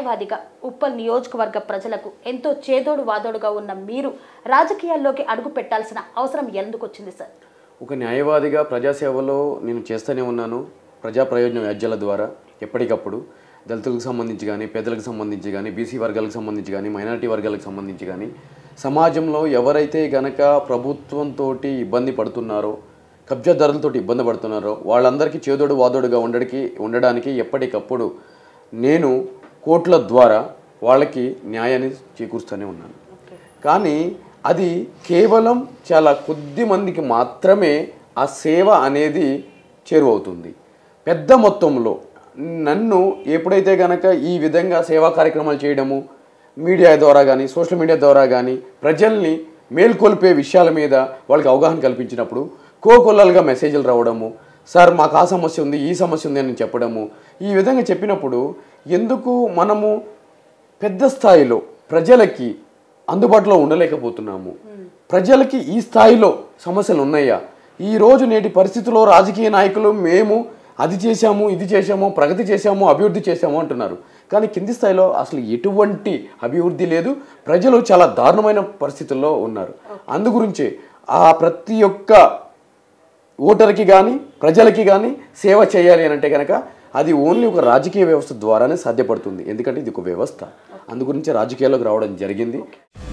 న్యాయవాదిగా ఉప్పల్ నియోజకవర్గ ప్రజలకు ఎంతో చేదోడు వాదోడుగా ఉన్న మీరు రాజకీయాల్లోకి అడుగు పెట్టాల్సిన అవసరం ఎందుకు వచ్చింది సార్ ఒక న్యాయవాదిగా ప్రజాసేవలో నేను చేస్తూనే ఉన్నాను ప్రజా ప్రయోజన వ్యాజ్యాల ద్వారా ఎప్పటికప్పుడు దళితులకు సంబంధించి కానీ పేదలకు సంబంధించి కానీ బీసీ వర్గాలకు సంబంధించి కానీ మైనారిటీ వర్గాలకు సంబంధించి కానీ సమాజంలో ఎవరైతే గనక ప్రభుత్వంతో ఇబ్బంది పడుతున్నారో కబ్జాదారులతో ఇబ్బంది పడుతున్నారో వాళ్ళందరికీ చేదోడు వాదోడుగా ఉండడానికి ఉండడానికి ఎప్పటికప్పుడు నేను కోర్టుల ద్వారా వాళ్ళకి న్యాయాన్ని చేకూరుస్తూనే ఉన్నాను కానీ అది కేవలం చాలా కొద్ది మందికి మాత్రమే ఆ సేవ అనేది చేరువవుతుంది పెద్ద మొత్తంలో నన్ను ఎప్పుడైతే గనక ఈ విధంగా సేవా కార్యక్రమాలు చేయడము మీడియా ద్వారా కానీ సోషల్ మీడియా ద్వారా కానీ ప్రజల్ని మేల్కొల్పే విషయాల మీద వాళ్ళకి అవగాహన కల్పించినప్పుడు కోకొల్లలుగా మెసేజ్లు రావడము సార్ మాకు ఆ సమస్య ఉంది ఈ సమస్య ఉంది అని చెప్పడము ఈ విధంగా చెప్పినప్పుడు ఎందుకు మనము పెద్ద స్థాయిలో ప్రజలకి అందుబాటులో ఉండలేకపోతున్నాము ప్రజలకి ఈ స్థాయిలో సమస్యలు ఉన్నాయా ఈ రోజు నేటి పరిస్థితుల్లో రాజకీయ నాయకులు మేము అది చేశాము ఇది చేశాము ప్రగతి చేశాము అభివృద్ధి చేశాము అంటున్నారు కానీ కింది స్థాయిలో అసలు ఎటువంటి అభివృద్ధి లేదు ప్రజలు చాలా దారుణమైన పరిస్థితుల్లో ఉన్నారు అందు గురించే ఆ ప్రతి ఒక్క ఓటర్కి కానీ ప్రజలకి కానీ సేవ చేయాలి అని అంటే కనుక అది ఓన్లీ ఒక రాజకీయ వ్యవస్థ ద్వారానే సాధ్యపడుతుంది ఎందుకంటే ఇది ఒక వ్యవస్థ అందు గురించి రాజకీయాల్లోకి రావడం జరిగింది